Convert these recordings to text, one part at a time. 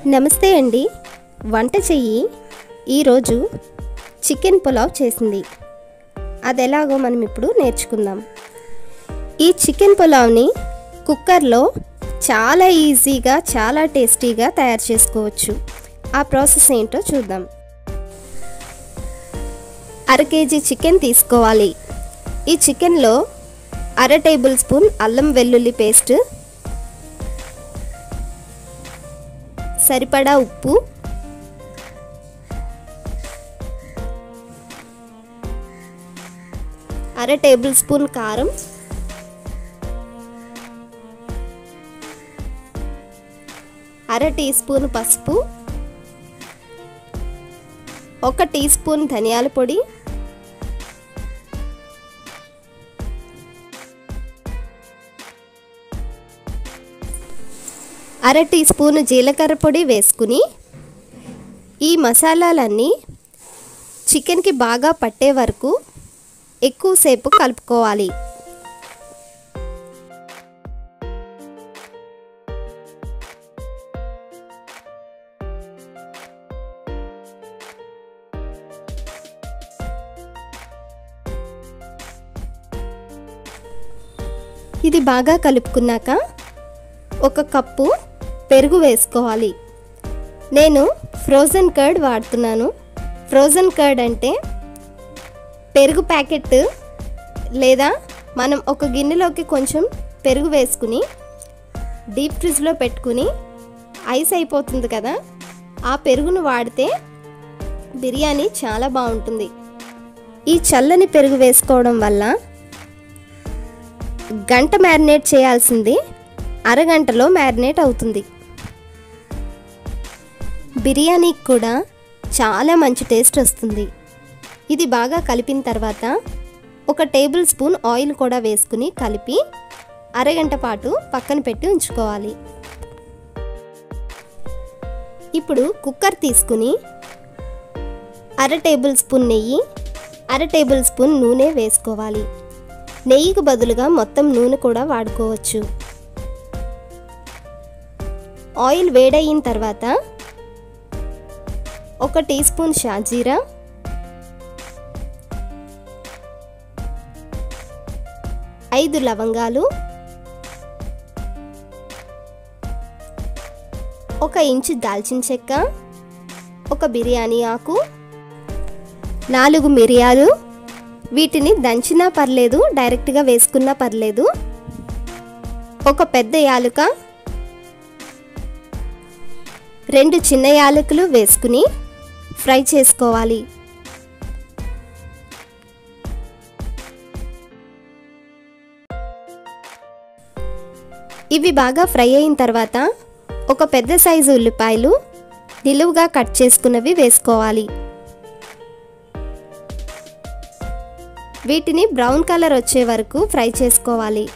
నమస్తే అండి వంట చెయ్యి ఈరోజు చికెన్ పులావ్ చేసింది అది ఎలాగో మనం ఇప్పుడు నేర్చుకుందాం ఈ చికెన్ పులావ్ని కుక్కర్లో చాలా ఈజీగా చాలా టేస్టీగా తయారు చేసుకోవచ్చు ఆ ప్రాసెస్ ఏంటో చూద్దాం అర కేజీ చికెన్ తీసుకోవాలి ఈ చికెన్లో అర టేబుల్ స్పూన్ అల్లం వెల్లుల్లి పేస్ట్ సరిపడా ఉప్పు అర టేబుల్ స్పూన్ కారం అర టీ స్పూన్ పసుపు ఒక టీ స్పూన్ ధనియాల పొడి అర టీ స్పూన్ జీలకర్ర పొడి వేసుకుని ఈ మసాలాలన్నీ చికెన్కి బాగా పట్టే వరకు ఎక్కువసేపు కలుపుకోవాలి ఇది బాగా కలుపుకున్నాక ఒక కప్పు పెరుగు వేసుకోవాలి నేను ఫ్రోజన్ కర్డ్ వాడుతున్నాను ఫ్రోజన్ కర్డ్ అంటే పెరుగు ప్యాకెట్ లేదా మనం ఒక గిన్నెలోకి కొంచెం పెరుగు వేసుకుని డీప్ ఫ్రిడ్జ్లో పెట్టుకుని ఐస్ అయిపోతుంది కదా ఆ పెరుగును వాడితే బిర్యానీ చాలా బాగుంటుంది ఈ చల్లని పెరుగు వేసుకోవడం వల్ల గంట మ్యారినేట్ చేయాల్సింది అరగంటలో మ్యారినేట్ అవుతుంది బిర్యానీకి కూడా చాలా మంచి టేస్ట్ వస్తుంది ఇది బాగా కలిపిన తర్వాత ఒక టేబుల్ స్పూన్ ఆయిల్ కూడా వేసుకుని కలిపి అరగంట పాటు పక్కన పెట్టి ఉంచుకోవాలి ఇప్పుడు కుక్కర్ తీసుకుని అర టేబుల్ స్పూన్ నెయ్యి అర టేబుల్ స్పూన్ నూనె వేసుకోవాలి నెయ్యికి బదులుగా మొత్తం నూనె కూడా వాడుకోవచ్చు ఆయిల్ వేడయిన తర్వాత ఒక టీ స్పూన్ షాజీరా ఐదు లవంగాలు ఒక ఇంచు దాల్చిన చెక్క ఒక బిర్యానీ ఆకు నాలుగు మిరియాలు వీటిని దంచినా పర్లేదు డైరెక్ట్గా వేసుకున్నా పర్లేదు ఒక పెద్ద యాలుక రెండు చిన్న యాలకులు వేసుకుని ఫ్రై చేసుకోవాలి ఇవి బాగా ఫ్రై అయిన తర్వాత ఒక పెద్ద సైజు ఉల్లిపాయలు నిలువుగా కట్ చేసుకున్నవి వేసుకోవాలి వీటిని బ్రౌన్ కలర్ వచ్చే వరకు ఫ్రై చేసుకోవాలి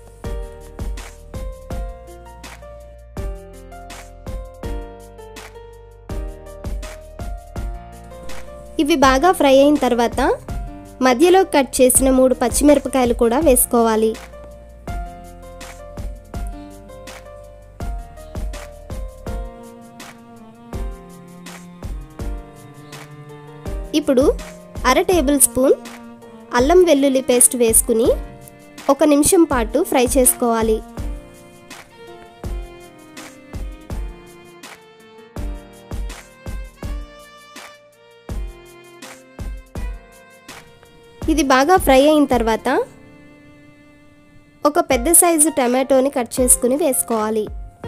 ఇవి బాగా ఫ్రై అయిన తర్వాత మధ్యలో కట్ చేసిన మూడు పచ్చిమిరపకాయలు కూడా వేసుకోవాలి ఇప్పుడు అర టేబుల్ స్పూన్ అల్లం వెల్లుల్లి పేస్ట్ వేసుకుని ఒక నిమిషం పాటు ఫ్రై చేసుకోవాలి ఇది బాగా ఫ్రై అయిన తర్వాత ఒక పెద్ద సైజు టమాటోని కట్ చేసుకుని వేసుకోవాలి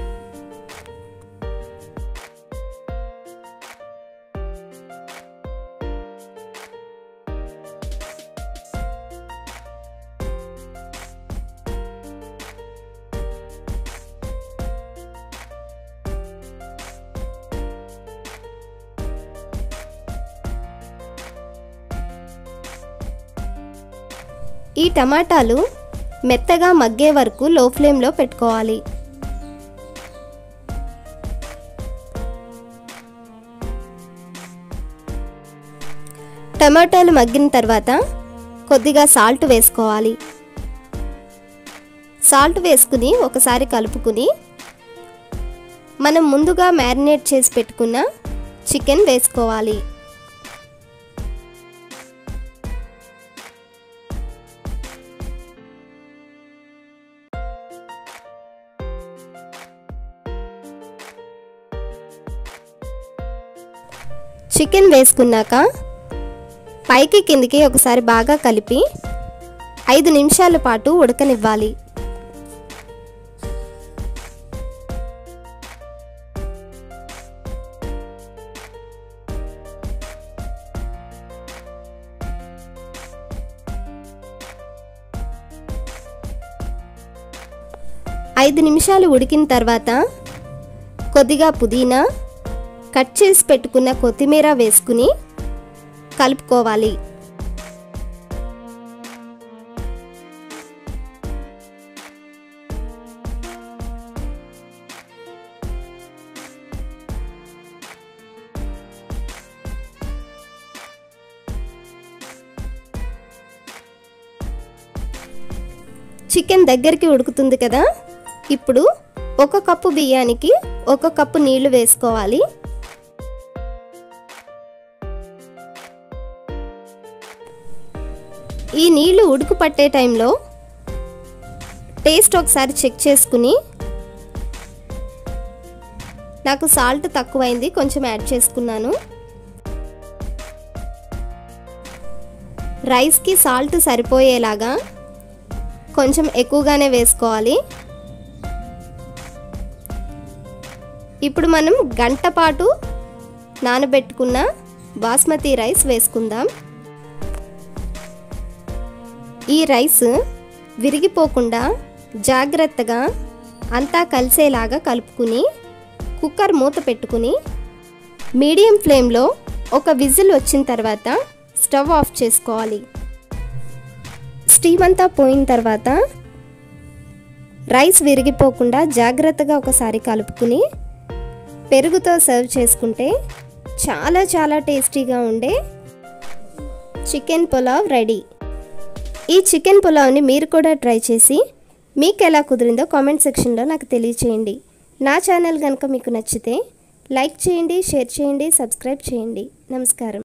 ఈ టమాటాలు మెత్తగా మగ్గే వరకు లో ఫ్లేమ్లో పెట్టుకోవాలి టమాటాలు మగ్గిన తర్వాత కొద్దిగా సాల్ట్ వేసుకోవాలి సాల్ట్ వేసుకుని ఒకసారి కలుపుకుని మనం ముందుగా మ్యారినేట్ చేసి పెట్టుకున్న చికెన్ వేసుకోవాలి చికెన్ వేసుకున్నాక పైకి కిందికి ఒకసారి బాగా కలిపి ఐదు నిమిషాల పాటు ఉడకనివ్వాలి ఐదు నిమిషాలు ఉడికిన తర్వాత కొద్దిగా పుదీనా కట్ చేసి పెట్టుకున్న కొత్తిమీర వేసుకుని కలుపుకోవాలి చికెన్ దగ్గరికి ఉడుకుతుంది కదా ఇప్పుడు ఒక కప్పు బియ్యానికి ఒక కప్పు నీళ్లు వేసుకోవాలి ఈ నీళ్లు ఉడుకు పట్టే టైంలో టేస్ట్ ఒకసారి చెక్ చేసుకుని నాకు సాల్ట్ తక్కువైంది కొంచెం యాడ్ చేసుకున్నాను రైస్కి సాల్ట్ సరిపోయేలాగా కొంచెం ఎక్కువగానే వేసుకోవాలి ఇప్పుడు మనం గంట పాటు నానబెట్టుకున్న బాస్మతి రైస్ వేసుకుందాం ఈ రైస్ విరిగిపోకుండా జాగ్రత్తగా అంతా కలిసేలాగా కలుపుకుని కుక్కర్ మూత పెట్టుకుని మీడియం ఫ్లేమ్లో ఒక విజిల్ వచ్చిన తర్వాత స్టవ్ ఆఫ్ చేసుకోవాలి స్టీమ్ అంతా పోయిన తర్వాత రైస్ విరిగిపోకుండా జాగ్రత్తగా ఒకసారి కలుపుకుని పెరుగుతో సర్వ్ చేసుకుంటే చాలా చాలా టేస్టీగా ఉండే చికెన్ పులావ్ రెడీ ఈ చికెన్ పులావ్ని మీరు కూడా ట్రై చేసి మీకు ఎలా కుదిరిందో కామెంట్ సెక్షన్లో నాకు తెలియచేయండి నా ఛానల్ కనుక మీకు నచ్చితే లైక్ చేయండి షేర్ చేయండి సబ్స్క్రైబ్ చేయండి నమస్కారం